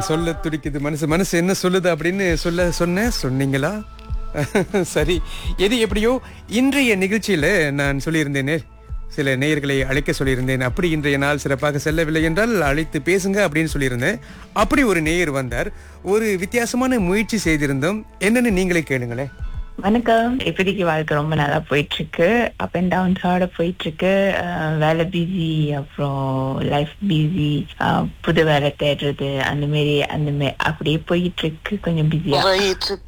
சொல்ல துடிக்குது மனசு மனசு என்ன சொல்லுது அப்படின்னு சொல்ல சொன்னேன் சொன்னீங்களா சரி எது எப்படியோ இன்றைய நிகழ்ச்சியில நான் சொல்லியிருந்தேனே சில நேயர்களை அழைக்க சொல்லியிருந்தேன் அப்படி இன்றைய நாள் சிறப்பாக செல்லவில்லை என்றால் அழைத்து பேசுங்க அப்படின்னு சொல்லியிருந்தேன் அப்படி ஒரு நேயர் வந்தார் ஒரு வித்தியாசமான முயற்சி செய்திருந்தோம் என்னன்னு நீங்களே கேளுங்களேன் வணக்கம் இப்போதைக்கு வாழ்க்கை ரொம்ப நல்லா போயிட்டு இருக்கு அப் அண்ட் டவுன்ஸோட போயிட்டு இருக்கு அஹ் வேலை பிஸி அப்புறம் லைஃப் பிஸி புது வேலை தேடுறது அந்த மாதிரி அந்த மாதிரி அப்படியே போயிட்டு இருக்கு கொஞ்சம் பிஸியா போயிட்டு